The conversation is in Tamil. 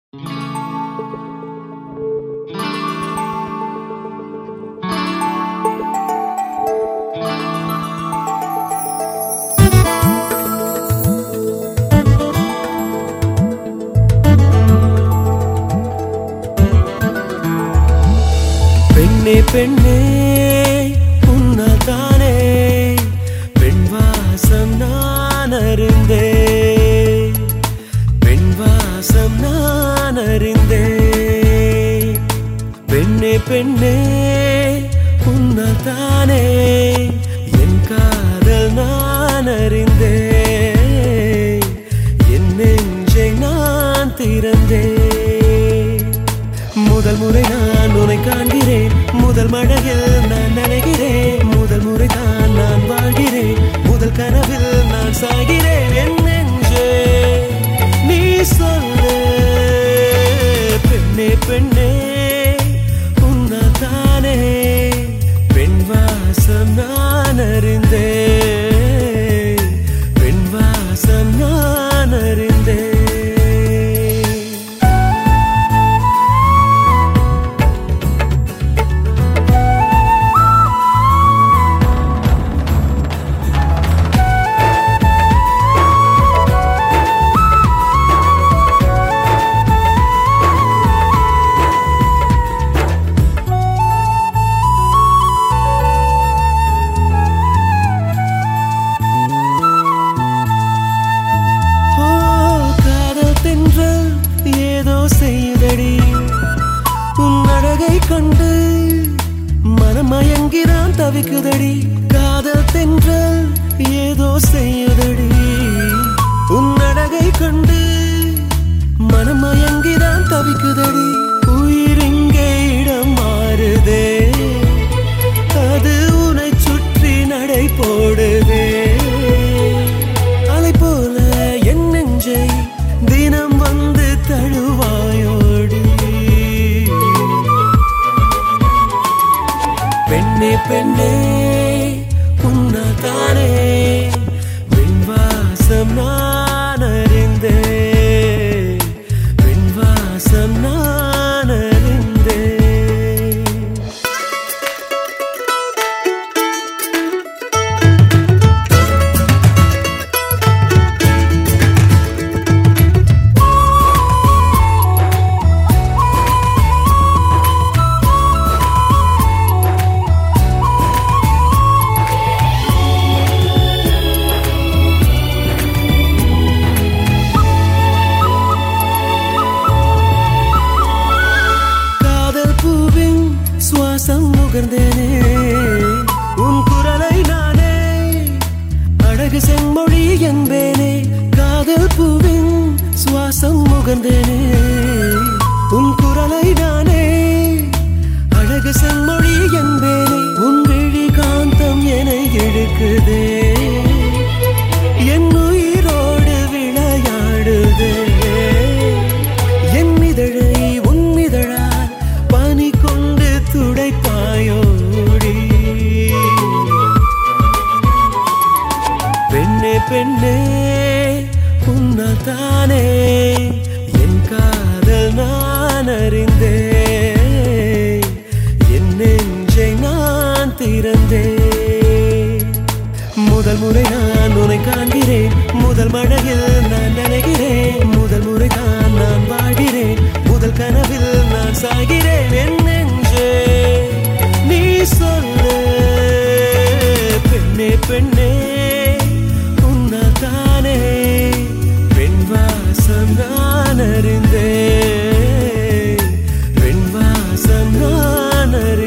பெண்ணே பெண்ணே உன்னால் தானே பெண் வாசம் நான் அறிந்தேன் பெண் வாசம் நான் அறிந்தேன் பெண்ணே பெண்ணே உன்னால் தானே என் காதல் நான் அறிந்தேன் என் நெஞ்சை நான் திறந்தேன் முதல் முறை நான் உன்னை காண்கிறேன் முதல் மழையில் நான் நனைகிறேன் முதல் முறை தான் நான் வாழ்கிறேன் முதல் கனவில் நான் சாகிறேன் என் நெஞ்சே நீ சொல்லு பெண்ணே பெண்ணே உன்னால் தானே பெண் வாசம் நான் அறிந்தேன் பெண் வாசம் நான் அறிந்தேன் ஓ காதல் தென்றல் ஏதோ செய்தடி உன் அழகை கண்டு மனம் மயங்கிறான் தவிக்குதடி காதல் தென்றல் ஏதோ செய்யுதடி உன் அழகை கண்டு மனம் மயங்கிறான் தவிக்குதடி உயிர் இங்கே இடம் மாறுதே அது உன்னை சுற்றி நடை போடுதே அலை போல என் நெஞ்சை தினம் வந்து தழுவாயோடி பெண்ணே பெண்ணே உன்னா தானே பெண் வாசம் நான் அறிந்தேன் பெண் வாசம் நான் அறிந்தேன் காதல் பூவின் சுவாசம் முகர்ந்தேனே உன் குரலை நானே அழகு செம்மொழி என்பேனே காதல் பூவின் சுவாசம் முகர்ந்தேனே உன் குரலை நானே அழகு செம்மொழி என்பேனே உன் விழி காந்தம் என இழுக்குதே என் உயிரோடு விளையாடுதே என் இதழை உன் இதழால் பனி கொண்டு துடைப்பாயோடி பெண்ணே பெண்ணே உன்னால் தானே என் காதல் நான் அறிந்தேன் என் நெஞ்சை நான் திறந்தேன் முதல் முறை நான் உன்னை காண்கிறேன் முதல் மழையில் நான் நனைகிறேன் முதல் முறை தான் நான் வாழ்கிறேன் முதல் கனவில் நான் சாகிறேன் என் நெஞ்சே நீ சொல்லு பெண்ணே பெண்ணே உன்னால் தானே பெண் வாசம் நான் அறிந்தேன் பெண் வாசம் நான் அறிந்தேன்